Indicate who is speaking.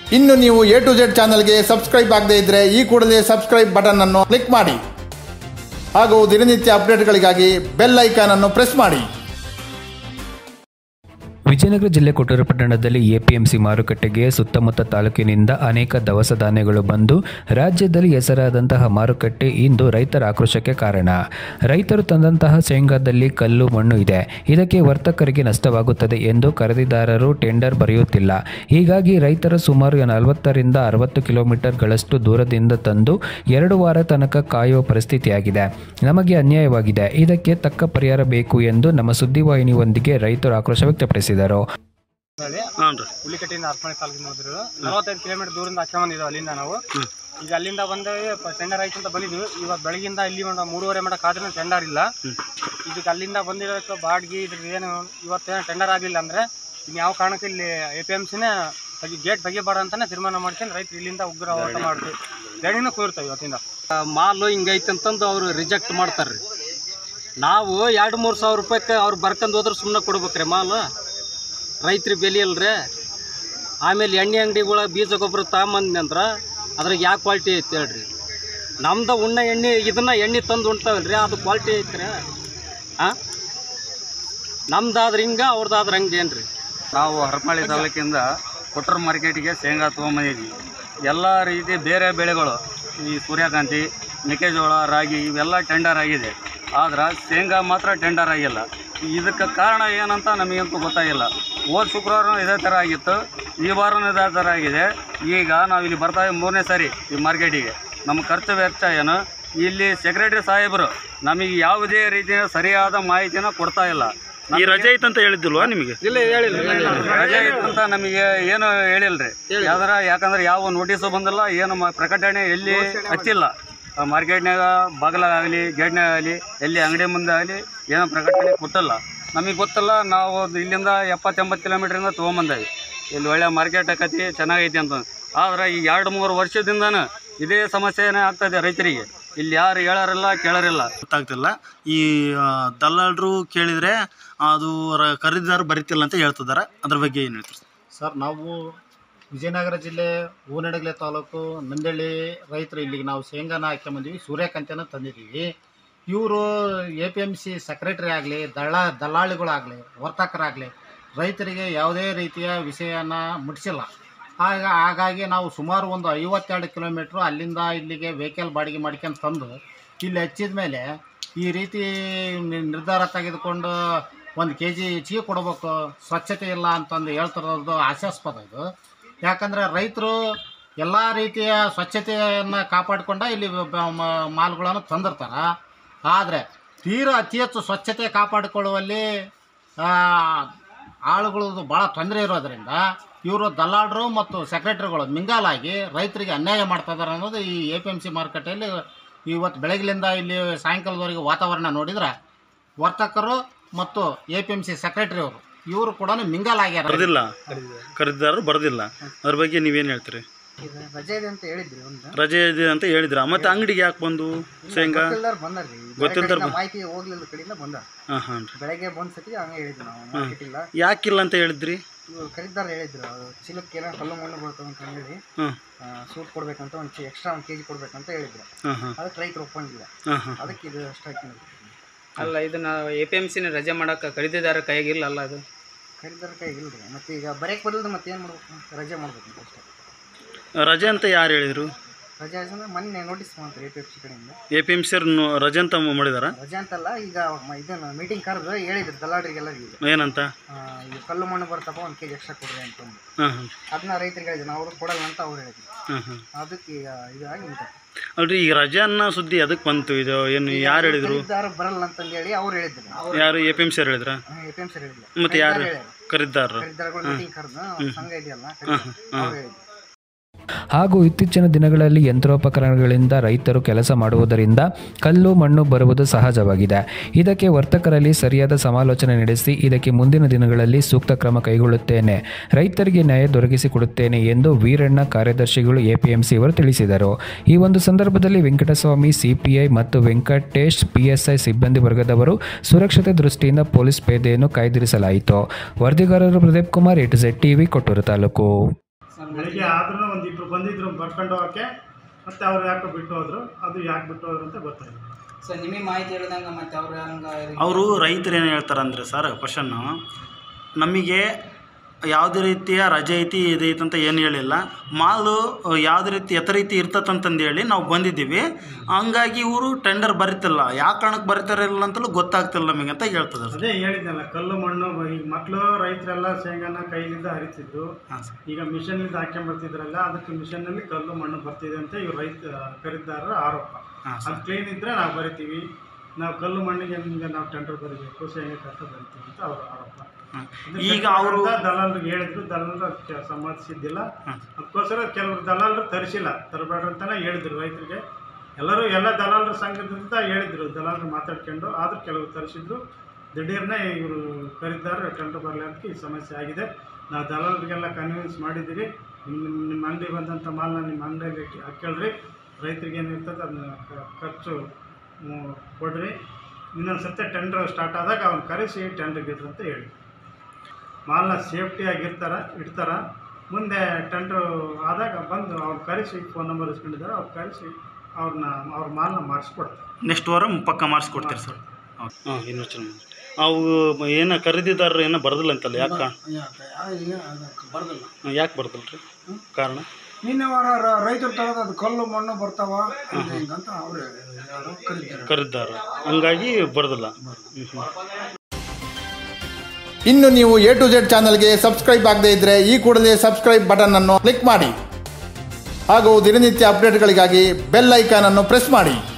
Speaker 1: ಇನ್ನು ನೀವು A to Z ಚಾನಲ್ಗೆ ಸಬ್ಸ್ಕ್ರೈಬ್ ಆಗದೇ ಇದ್ದರೆ ಈ ಕೂಡಲೇ ಸಬ್ಸ್ಕ್ರೈಬ್ ಬಟನ್ ಅನ್ನು ಕ್ಲಿಕ್ ಮಾಡಿ ಹಾಗೂ ದಿನನಿತ್ಯ ಅಪ್ಡೇಟ್ಗಳಿಗಾಗಿ ಬೆಲ್ ಐಕಾನ್ ಅನ್ನು ಪ್ರೆಸ್ ಮಾಡಿ
Speaker 2: ವಿಜಯನಗರ ಜಿಲ್ಲೆ ಕೊಟ್ಟೂರು ಪಟ್ಟಣದಲ್ಲಿ ಎಪಿಎಂಸಿ ಮಾರುಕಟ್ಟೆಗೆ ಸುತ್ತಮುತ್ತ ತಾಲೂಕಿನಿಂದ ಅನೇಕ ದವಸ ಧಾನ್ಯಗಳು ಬಂದು ರಾಜ್ಯದಲ್ಲಿ ಹೆಸರಾದಂತಹ ಮಾರುಕಟ್ಟೆ ಇಂದು ರೈತರ ಆಕ್ರೋಶಕ್ಕೆ ಕಾರಣ ರೈತರು ತಂದಂತಹ ಶೇಂಗಾದಲ್ಲಿ ಕಲ್ಲು ಮಣ್ಣು ಇದೆ ಇದಕ್ಕೆ ವರ್ತಕರಿಗೆ ನಷ್ಟವಾಗುತ್ತದೆ ಎಂದು ಖರೀದಿದಾರರು ಟೆಂಡರ್ ಬರೆಯುತ್ತಿಲ್ಲ ಹೀಗಾಗಿ ರೈತರು ಸುಮಾರು ನಲವತ್ತರಿಂದ ಅರವತ್ತು ಕಿಲೋಮೀಟರ್ಗಳಷ್ಟು ದೂರದಿಂದ ತಂದು ಎರಡು ವಾರ ತನಕ ಕಾಯುವ ಪರಿಸ್ಥಿತಿಯಾಗಿದೆ ನಮಗೆ ಅನ್ಯಾಯವಾಗಿದೆ ಇದಕ್ಕೆ ತಕ್ಕ ಪರಿಹಾರ ಬೇಕು ಎಂದು ನಮ್ಮ ಸುದ್ದಿವಾಹಿನಿಯೊಂದಿಗೆ ರೈತರು ಆಕ್ರೋಶ ವ್ಯಕ್ತಪಡಿಸಿದರು
Speaker 3: ಹೇಳಿ
Speaker 4: ಹಾಂ ರೀ
Speaker 3: ಹುಲಿಕಟ್ಟಿಯಿಂದ ಹರಪಣೆ ತಾಲೂಕಿನ ಬಂದಿರೋದು ನಲವತ್ತೈದು ಕಿಲೋಮೀಟರ್ ದೂರದಿಂದ ಹಾಕಿ ಬಂದಿದ್ದು ಅಲ್ಲಿಂದ ನಾವು ಈಗ ಅಲ್ಲಿಂದ ಬಂದೇವಿ ಟೆಂಡರ್ ಆಯ್ತು ಅಂತ ಬಂದಿದ್ವಿ ಇವತ್ತು ಬೆಳಗಿಂದ ಇಲ್ಲಿ ಒಂದು ಮೂರುವರೆ ಮಟ್ಟ ಕಾದ್ರೂ ಟೆಂಡರ್ ಇಲ್ಲ ಇದಕ್ಕೆ ಅಲ್ಲಿಂದ ಬಂದಿರೋದಕ್ಕೆ ಬಾಡಿಗೆ ಇದ್ರ ಏನು ಇವತ್ತೇನು ಟೆಂಡರ್ ಆಗಲಿಲ್ಲ ಅಂದರೆ ಇನ್ನು ಯಾವ ಕಾರಣಕ್ಕೆ ಇಲ್ಲಿ ಎ ಪಿ ಎಮ್ ಸಿನೇ ತೆಗಿ ಗೇಟ್ ತೆಗಿಬಾರ್ದು ಅಂತಾನೆ ತೀರ್ಮಾನ ಮಾಡ್ಕೊಂಡು ರೈತರು ಇಲ್ಲಿಂದ ಉಗ್ರ ಹೋರಾಟ ಮಾಡ್ತೀವಿ ಗಾಡಿನೂ ಕೂರ್ತಾವೆ ಇವತ್ತಿಂದ
Speaker 4: ಮಾಲು ಹಿಂಗೈತೆ ಅಂತಂದು ಅವರು ರಿಜೆಕ್ಟ್ ಮಾಡ್ತಾರೆ ನಾವು ಎರಡು ಮೂರು ಸಾವಿರ ರೂಪಾಯಿಗೆ ಅವ್ರು ಬರ್ಕೊಂಡು ಹೋದ್ರೆ ಸುಮ್ಮನೆ ಕೊಡ್ಬೇಕ್ರಿ ಮಾಲು ರೈತರಿಗೆ ಬೆಲೆ ಅಲ್ರಿ ಆಮೇಲೆ ಎಣ್ಣೆ ಅಂಗಡಿಗಳ ಬೀಜ ಗೊಬ್ಬರ ತಗೊಂಬಂದ್ನಿ ಅಂದ್ರೆ ಅದ್ರಾಗ ಯಾವ ಕ್ವಾಲಿಟಿ ಐತೆ ಹೇಳ್ರಿ ನಮ್ದು ಉಣ್ಣ ಎಣ್ಣೆ ಇದನ್ನ ಎಣ್ಣೆ ತಂದು ಉಣ್ತಾವಲ್ರಿ ಅದು ಕ್ವಾಲಿಟಿ ಐತ್ರಿ ಹಾಂ ನಮ್ದಾದ್ರೆ ಹಿಂಗೆ ಅವ್ರದ್ದಾದ್ರೆ ಹಂಗೆ ಏನ್ರಿ
Speaker 5: ನಾವು ಹರಪಳ್ಳಿ ತಾಲೂಕಿಂದ ಕೊಟ್ಟೂರು ಮಾರ್ಕೆಟಿಗೆ ಶೇಂಗಾ ತೊಗೊಂಬಂದಿದ್ವಿ ಎಲ್ಲ ರೀತಿ ಬೇರೆ ಬೆಳೆಗಳು ಈ ಸೂರ್ಯಕಾಂತಿ ಮೆಕ್ಕೆಜೋಳ ರಾಗಿ ಇವೆಲ್ಲ ಟೆಂಡರ್ ಆಗಿದೆ ಆದ್ರೆ ಶೇಂಗಾ ಮಾತ್ರ ಟೆಂಡರ್ ಆಗಿಲ್ಲ ಇದಕ್ಕೆ ಕಾರಣ ಏನಂತ ನಮಗಂತೂ ಗೊತ್ತಾಗಿಲ್ಲ ಹೋದ ಶುಕ್ರವಾರ ಇದೇ ಥರ ಆಗಿತ್ತು ಈ ವಾರನೂ ಇದೇ ಥರ ಆಗಿದೆ ಈಗ ನಾವು ಇಲ್ಲಿ ಬರ್ತಾ ಇದ್ದೀವಿ ಮೂರನೇ ಸಾರಿ ಈ ಮಾರ್ಕೆಟಿಗೆ ನಮ್ಮ ಖರ್ಚು ವೆಚ್ಚ ಏನು ಇಲ್ಲಿ ಸೆಕ್ರೆಟರಿ ಸಾಹೇಬರು ನಮಗೆ ಯಾವುದೇ ರೀತಿಯ ಸರಿಯಾದ ಮಾಹಿತಿನ ಕೊಡ್ತಾ ಇಲ್ಲ
Speaker 4: ಈ ರಜೆ ಐತಂತ ಹೇಳಿದ್ದಿಲ್ವಾ ನಿಮಗೆ ಇಲ್ಲ ಹೇಳಿಲ್ಲ
Speaker 5: ರಜೆ ಇತ್ತಂತ ನಮಗೆ ಏನು ಹೇಳಿಲ್ರಿ ಯಾವ್ದಾರ ಯಾಕಂದ್ರೆ ಯಾವ ನೋಟಿಸು ಬಂದಿಲ್ಲ ಏನು ಮ- ಪ್ರಕಟಣೆ ಎಲ್ಲಿ ಹಚ್ಚಿಲ್ಲ ಮಾರ್ಕೆಟ್ನಾಗ ಬಾಗಿಲಾಗಲಿ ಗೇಟ್ನಾಗ ಆಗಲಿ ಎಲ್ಲಿ ಅಂಗಡಿ ಮುಂದೆ ಆಗಲಿ ಏನೋ ಪ್ರಕಟಣೆ ಕೊಟ್ಟಿಲ್ಲ ನಮಗೆ ಗೊತ್ತಿಲ್ಲ ನಾವು ಅದು ಇಲ್ಲಿಂದ ಎಪ್ಪತ್ತೆಂಬತ್ತು ಕಿಲೋಮೀಟ್ರಿಂದ ತೊಗೊಂಬಂದೇವಿ ಇಲ್ಲಿ ಒಳ್ಳೆ ಮಾರ್ಕೆಟ್ ಆಕತಿ ಚೆನ್ನಾಗೈತಿ ಅಂತ ಆದ್ರೆ ಈ ಎರಡು ಮೂರು ವರ್ಷದಿಂದನೂ ಇದೇ ಸಮಸ್ಯೆನೇ ಆಗ್ತದೆ ರೈತರಿಗೆ ಇಲ್ಲಿ ಯಾರು ಹೇಳೋರಿಲ್ಲ ಕೇಳೋರಿಲ್ಲ
Speaker 6: ಗೊತ್ತಾಗ್ತಿಲ್ಲ ಈ ಆ, ದಲ್ಲಾಳರು ಕೇಳಿದರೆ ಅದು ರ- ಖರೀದಿದಾರ ಬರೀತಿಲ್ಲ ಅಂತ ಹೇಳ್ತಿದ್ದಾರೆ ಅದ್ರ ಬಗ್ಗೆ ಏನು ಹೇಳ್ತೀರಿ
Speaker 7: ಸರ್ ನಾವು ವಿಜಯನಗರ ಜಿಲ್ಲೆ ಹೂನಡಗಲೆ ತಾಲೂಕು ನಂದಳ್ಳಿ ರೈತರು ಇಲ್ಲಿಗೆ ನಾವು ಶೇಂಗಾನ ಹಾಕ್ಕೊಂಬಂದಿವಿ ಸೂರ್ಯಕಾಂತಿನ ತಂದಿದ್ದೀವಿ ಇವರು A P M C secretary ಆಗಲಿ ದಳ ದಲ್ಲಾಳಿಗಳಾಗಲಿ ವರ್ತಕರಾಗಲಿ ರೈತರಿಗೆ ಯಾವುದೇ ರೀತಿಯ ವಿಷಯನ ಮುಟ್ಟಿಸಿಲ್ಲ ಆಗ ಹಾಗಾಗಿ ನಾವು ಸುಮಾರು ಒಂದು ಐವತ್ತೆರಡು ಕಿಲೋಮೀಟ್ರು ಅಲ್ಲಿಂದ ಇಲ್ಲಿಗೆ ವೆಹಿಕಲ್ ಬಾಡಿಗೆ ಮಾಡ್ಕೊಂಡು ತಂದು ಇಲ್ಲಿ ಹಚ್ಚಿದ ಮೇಲೆ ಈ ರೀತಿ ನಿ- ನಿರ್ಧಾರ ತೆಗೆದುಕೊಂಡು ಒಂದು ಕೆ ಜಿ ಹೆಚ್ಚಿಗೆ ಕೊಡಬೇಕು ಸ್ವಚ್ಛತೆ ಇಲ್ಲ ಅಂತಂದು ಹೇಳ್ತಿರೋದು ಹಾಸ್ಯಾಸ್ಪದ ಇದು ಯಾಕಂದರೆ ರೈತರು ಎಲ್ಲ ರೀತಿಯ ಸ್ವಚ್ಛತೆಯನ್ನು ಕಾಪಾಡಿಕೊಂಡ ಇಲ್ಲಿ ಬ- ಮ- ಮಾಲ್ಗಳನ್ನು ತಂದಿರ್ತಾರೆ ಆದರೆ ತೀರಾ ಅತಿ ಹೆಚ್ಚು ಸ್ವಚ್ಛತೆ ಕಾಪಾಡಿಕೊಳ್ಳುವಲ್ಲಿ ಆ, ಆಳುಗಳದ್ದು ಭಾಳ ತೊಂದರೆ ಇರೋದ್ರಿಂದ ಇವರು ದಲ್ಲಾಳರು ಮತ್ತು ಸೆಕ್ರೆಟರಿಗಳು ಮಿಂಗಾಲಾಗಿ ರೈತರಿಗೆ ಅನ್ಯಾಯ ಮಾಡ್ತಾ ಇದ್ದಾರೆ ಅನ್ನೋದು ಈ ಎ ಪಿ ಎಮ್ ಸಿ ಮಾರುಕಟ್ಟೆಯಲ್ಲಿ ಇವತ್ತು ಬೆಳಗ್ಲಿಂದ ಇಲ್ಲಿ ಸಾಯಂಕಾಲದವರೆಗೆ ವಾತಾವರಣ ನೋಡಿದ್ರೆ ವರ್ತಕರು ಮತ್ತು A P M C secretary ಅವರು ಇವರು ಕೂಡ ಮಿಂಗಾಲಾಗ್ಯಾರ
Speaker 6: ಬರೆದಿಲ್ಲ ಖರೀದಿದಾರರು ಬರೆದಿಲ್ಲ ಅದ್ರ ಬಗ್ಗೆ ನೀವೇನು ಹೇಳ್ತೀರಿ
Speaker 8: ರಜೆ ಇದೆ ಅಂತ ಹೇಳಿದ್ರಿ ಒಂದು
Speaker 6: ರಜೆ ಇದೆ ಅಂತ ಹೇಳಿದ್ರ ಮತ್ತೆ ಅಂಗಡಿಗೆ ಯಾಕೆ ಬಂದು ಶೇಂಗಾ
Speaker 8: ಗೊತ್ತಿಲ್ದಾರ ಬಂದಾರ್ರಿ
Speaker 6: ಗೊತ್ತಿಲ್ದಾರ್
Speaker 8: ಕಡೆಯಿಂದ ಮಾಹಿತಿ ಹೋಗ್ಲಿಲ್ಲ ಕಡೆಯಿಂದ ಬಂದ
Speaker 6: ಹಾಂ ಹಾಂ ರೀ
Speaker 8: ಬೆಳಗ್ಗೆ ಬಂದ್ ಸತಿ ಹಂಗೆ ಹೇಳಿದ್ವಿ ನಾವು ಮಾರ್ಕೆಟ್ ಇಲ್ಲ
Speaker 6: ಯಾಕಿಲ್ಲ ಅಂತ ಹೇಳಿದ್ರಿ
Speaker 8: ಇವ್ರು ಖರೀದಾರ ಹೇಳಿದ್ರು ಅವ್ರು ಚೀಲಕ್ಕೆ ಏನೋ ಕಲ್ಲು ಮಣ್ಣು ಬರ್ತಾವ ಅಂತ ಹೇಳಿ
Speaker 6: ಹಾಂ
Speaker 8: ಸೂಟ್ ಕೊಡ್ಬೇಕಂತ ಒಂದು ಚಿ ಎಕ್ಸ್ಟ್ರಾ ಒಂದು ಕೆ ಜಿ ಕೊಡ್ಬೇಕಂತ ಹೇಳಿದ್ರು
Speaker 6: ಹಾಂ ಹಾಂ
Speaker 8: ಅದಕ್ಕೆ ರೈತರು ಒಪ್ಪಂಗಿಲ್ಲ
Speaker 6: ಹಾಂ ಹಾಂ
Speaker 8: ಅದಕ್ಕೆ ಇದು ಅಷ್ಟಾಗಿ
Speaker 4: ಅಲ್ಲ ಇದನ್ನ ಎ ಪಿ ಎಮ್ ಸಿನ ರಜೆ ಮಾಡಕ್ಕೆ ಖರೀದಿದಾರ ಕೈಯಾಗಿಲ್ಲ ಅಲ್ಲ ಅದು
Speaker 8: ಖರೀದಾರ ಕೈ ಇಲ್ರಿ ಮತ್ತೆ ಈಗ ಬರೆಯಕ್ಕೆ ಬರಲ್ದು ಮತ್ತೆ ಏನು ಮಾಡ್ಬೇಕು ರಜೆ ಮಾಡ್ಬೇಕು ಅಂತ ಅಷ್ಟೇ
Speaker 6: ರಜೆ ಅಂತ ಯಾರು ಹೇಳಿದರು
Speaker 8: ರಜೆ ಅಂದ್ರೆ ಮೊನ್ನೆ ನೋಟಿಸ್ ಮಾಡ್ತಾರೆ ಎ ಪಿ ಎಫ್ ಸಿ ಕಡೆಯಿಂದ
Speaker 6: ಎ ಪಿ ಎಮ್ ಸಿ ರಜೆ ಅಂತ ಮಾಡಿದಾರ
Speaker 8: ರಜೆ ಅಂತಲ್ಲ ಈಗ ಮ- ಇದನ್ನ ಮೀಟಿಂಗ್ ಕರೆದು ಹೇಳಿದ್ರು ದಲ್ಲಾಳರಿಗೆಲ್ಲರಿಗೂ
Speaker 6: ಏನಂತ
Speaker 8: ಈಗ ಕಲ್ಲು ಮಣ್ಣು ಬರ್ತಪ್ಪ ಒಂದು ಕೆ ಜಿ ಎಕ್ಸ್ಟ್ರಾ ಕೊಡ್ರಿ ಅಂತಂದು
Speaker 6: ಹಾಂ ಹಾಂ
Speaker 8: ಅದನ್ನ ರೈತರಿಗೆ ಹೇಳಿದ್ರು ನಾವು ಅವ್ರಿಗೆ ಕೊಡಲ್ಲ ಅಂತ ಅವ್ರು ಹೇಳಿದ್ರು
Speaker 6: ಹಾಂ ಹಾಂ
Speaker 8: ಅದಕ್ಕೆ ಈಗ ಇದಾಗಿ ನಿಂತ
Speaker 6: ಅಲ್ರಿ ಈಗ ರಜೆ ಅನ್ನೋ ಸುದ್ದಿ ಅದಕ್ಕೆ ಬಂತು ಇದು ಏನು ಯಾರು ಹೇಳಿದ್ರು
Speaker 8: ಖರೀದಾರ ಬರಲ್ಲ ಅಂತಂದು ಹೇಳಿ ಅವ್ರು ಹೇಳಿದ್ರು
Speaker 6: ಯಾರು ಎ ಪಿ ಎಮ್ ಸಿ ಅವ್ರು ಹೇಳಿದ್ರ
Speaker 8: ಎ ಪಿ ಎಂ ಸಿ ಹೇಳಿಲ್ಲ
Speaker 6: ಮತ್ತೆ ಯಾರು ಖರೀದಿದಾರರು
Speaker 8: ಖರೀದಾರಗಳು ಮೀಟಿಂಗ್ ಕರೆದು ಅವ್ರ ಸಂಘ ಇದೆಯಲ್ಲ ಅವ್ರು ಹೇಳಿದ್ರು
Speaker 2: ಹಾಗೂ ಇತ್ತೀಚಿನ ದಿನಗಳಲ್ಲಿ ಯಂತ್ರೋಪಕರಣಗಳಿಂದ ರೈತರು ಕೆಲಸ ಮಾಡುವುದರಿಂದ ಕಲ್ಲು ಮಣ್ಣು ಬರುವುದು ಸಹಜವಾಗಿದೆ ಇದಕ್ಕೆ ವರ್ತಕರಲ್ಲಿ ಸರಿಯಾದ ಸಮಾಲೋಚನೆ ನಡೆಸಿ ಇದಕ್ಕೆ ಮುಂದಿನ ದಿನಗಳಲ್ಲಿ ಸೂಕ್ತ ಕ್ರಮ ಕೈಗೊಳ್ಳುತ್ತೇನೆ ರೈತರಿಗೆ ನ್ಯಾಯ ದೊರಕಿಸಿಕೊಡುತ್ತೇನೆ ಎಂದು ವೀರಣ್ಣ ಕಾರ್ಯದರ್ಶಿಗಳು ಎಪಿಎಂಸಿ ಅವರು ತಿಳಿಸಿದರು ಈ ಒಂದು ಸಂದರ್ಭದಲ್ಲಿ ವೆಂಕಟಸ್ವಾಮಿ ಸಿಪಿಐ ಮತ್ತು ವೆಂಕಟೇಶ್ ಪಿಎಸ್ಐ ಸಿಬ್ಬಂದಿ ವರ್ಗದವರು ಸುರಕ್ಷತೆ ದೃಷ್ಟಿಯಿಂದ ಪೊಲೀಸ್ ಪೇದೆಯನ್ನು ಕಾಯ್ದಿರಿಸಲಾಯಿತು ವರದಿಗಾರರು Pradeep Kumar A to Z TV Kotturu taluk
Speaker 7: ಬೆಳಿಗ್ಗೆ ಆದ್ರೂ ಒಂದು ಇಬ್ರು ಬಂದಿದ್ರು ಬರ್ಕೊಂಡು ಹೋಗೋಕ್ಕೆ ಮತ್ತೆ ಅವ್ರು ಯಾಕೋ ಬಿಟ್ಟು ಹೋದ್ರು ಅದು ಯಾಕೆ ಬಿಟ್ಟು ಹೋದ್ರು ಅಂತ ಗೊತ್ತಾಯ್ತು
Speaker 8: ಸರ್ ನಿಮಗೆ ಮಾಹಿತಿ ಹೇಳಿದಂಗೆ ಮತ್ತೆ ಅವ್ರು ಹಂಗೆ
Speaker 6: ಅವರು ರೈತರು ಏನು ಹೇಳ್ತಾರೆ ಅಂದರೆ ಸರ್ ಕ್ವಶನ್ನು ನಮಗೆ ಯಾವುದೇ ರೀತಿಯ ರಜೆ ಐತಿ ಇದೈತೆ ಅಂತ ಏನು ಹೇಳಿಲ್ಲ ಮಾಲು ಯಾವುದೇ ರೀತಿ ಯಥ ರೀತಿ ಇರ್ತದಂತಂದು ಹೇಳಿ ನಾವು ಬಂದಿದ್ದೀವಿ ಹಂಗಾಗಿ ಇವರು ಟೆಂಡರ್ ಬರಿತಿಲ್ಲ ಯಾವ ಕಾರಣಕ್ಕೆ ಬರಿತಾರಿಲ್ಲ ಅಂತಲೂ ಗೊತ್ತಾಗ್ತಿಲ್ಲ ನಮಗೆ ಅಂತ ಹೇಳ್ತದೆ ಸರ್
Speaker 7: ಅದೇ ಹೇಳಿದ್ನಲ್ಲ ಕಲ್ಲು ಮಣ್ಣು ಈಗ ಮಕ್ಕಳು ರೈತರೆಲ್ಲ ಶೇಂಗಾನ ಕೈಲಿಂದ ಹರಿತಿದ್ದು
Speaker 6: ಹಾಂ ಸರ್
Speaker 7: ಈಗ ಮಿಷನ್ಲಿಂದ ಹಾಕ್ಕೊಂಬರ್ತಿದ್ರಲ್ಲ ಅದಕ್ಕೆ ಮಿಷನ್ನಲ್ಲಿ ಕಲ್ಲು ಮಣ್ಣು ಬರ್ತಿದೆ ಅಂತ ಇವ್ರು ರೈತ ಖರೀದಿದಾರರ ಆರೋಪ
Speaker 6: ಹಾಂ ಸರ್
Speaker 7: ಅದು ಕ್ಲೀನ್ ಇದ್ದರೆ ನಾವು ಬರಿತೀವಿ ನಾವು ಕಲ್ಲು ಮಣ್ಣಿಗೆ ನಿಮಗೆ ನಾವು ಟೆಂಡರ್ ಬರೀಬೇಕು ಶೇಂಗಾ ಕಷ್ಟ ಬರಿತೀವಿ ಅಂತ ಅವ್ರ ಆರೋಪ
Speaker 6: ಹಾಂ.
Speaker 7: ಇದಕ್ಕೆ
Speaker 6: ಈಗ ಅವರು
Speaker 7: ದಲಾಲರಿಗೆ ಹೇಳಿದ್ರು ದಲಾಲರು ಅದಕ್ಕೆ ಸಮ್ಮತಿಸಿದ್ದಿಲ್ಲ
Speaker 6: ಹಾಂ.
Speaker 7: ಅದಕ್ಕೋಸ್ಕರ ಕೆಲವರು ದಲಾಲರು ತರಿಸಿಲ್ಲ ತರಬೇಡ್ರಿ ಅಂತಾನೆ ಹೇಳಿದ್ರು ರೈತರಿಗೆ ಎಲ್ಲರೂ ಎಲ್ಲ ದಲಾಲರ ಸಂಘದಿಂದ ಹೇಳಿದ್ರು ದಲಾಲರು ಮಾತಾಡ್ಕೊಂಡು ಆದರೂ ಕೆಲವರು ತರಿಸಿದ್ರು ದಿಢೀರ್ನೇ ಇವರು ಖರೀದಾರ ಟೆಂಡರ್ ಬರಲಿ ಅಂತ ಈ ಸಮಸ್ಯೆ ಆಗಿದೆ ನಾವು ದಲಾಲರಿಗೆಲ್ಲ ಕನ್ವಿನ್ಸ್ ಮಾಡಿದ್ದೀವಿ ನಿಮ್ಮ ನಿಮ್ಮ ಅಂಗಡಿ ಬಂದಂಥ ಮಾಲನ್ನ ನಿಮ್ಮ ಅಂಗಡಿಯಲ್ಲಿ ಹಾಕ್ಕೊಳ್ರಿ ರೈತರಿಗೆ ಏನಿರ್ತದೆ ಅದನ್ನ ಕ- ಖರ್ಚು ಹ್ಮ್, ಕೊಡ್ರಿ ಇನ್ನೊಂದು ಸತಿ ಟೆಂಡರ್ ಸ್ಟಾರ್ಟ್ ಆದಾಗ ಅವ್ನು ಕರೆಸಿ ಟೆಂಡರ್ಗೆ ಇಡ್ರಿ ಅಂತ ಹೇಳಿ ಮಾಲ್ನ ಸೇಫ್ಟಿಯಾಗಿರ್ತಾರ ಇಡ್ತಾರ ಮುಂದೆ ಟೆಂಡ್ರು ಆದಾಗ ಬಂದು ಅವ್ರು ಕರೆಸಿ ಫೋನ್ ನಂಬರ್ ಇಸ್ಕೊಂಡಿದ್ದಾರೆ ಅವ್ರು ಕರೆಸಿ ಅವ್ರನ್ನ ಅವ್ರ ಮಾಲ್ನ ಮಾಡಿಸ್ಕೊಡ್ತಾರೆ
Speaker 6: ನೆಕ್ಸ್ಟ್ ವಾರ ಪಕ್ಕ ಮಾಡಿಸ್ಕೊಡ್ತೀರಿ ಸರ್ ಹಾಂ ಇನ್ನೂ ಚೆನ್ನಾಗಿ ಅವು ಏನು ಖರೀದಿದಾರರು ಏನೋ ಬರೋದಿಲ್ಲ ಅಂತಲ್ಲ ಯಾಕೆ
Speaker 9: ಬರ್ದಿಲ್ಲ
Speaker 6: ಯಾಕೆ ಬರ್ದಿಲ್ಲ ರೀ ಕಾರಣ
Speaker 9: ನಿನ್ನೆ ವಾರ ರ- ರೈತರು ತಗೋದು ಅದು ಕಲ್ಲು ಮಣ್ಣು ಬರ್ತಾವ ಹಂಗೆ ಹಿಂಗಂತ ಅವ್ರು ಯಾರೋ ಕರೀತಾರೆ
Speaker 6: ಖರೀದಿದಾರ ಹಂಗಾಗಿ ಬರೋದಿಲ್ಲ ಹ್ಞೂ ಹ್ಞೂ
Speaker 1: ಇನ್ನು ನೀವು ಎ ಟು ಜೆಡ್ ಚಾನಲ್ಗೆ ಸಬ್ಸ್ಕ್ರೈಬ್ ಆಗದೇ ಇದ್ದರೆ ಈ ಕೂಡಲೇ ಸಬ್ಸ್ಕ್ರೈಬ್ ಬಟನ್ ಅನ್ನು ಕ್ಲಿಕ್ ಮಾಡಿ ಹಾಗೂ ದಿನನಿತ್ಯ ಅಪ್ಡೇಟ್ಗಳಿಗಾಗಿ ಬೆಲ್ ಐಕಾನ್ ಅನ್ನು ಪ್ರೆಸ್ ಮಾಡಿ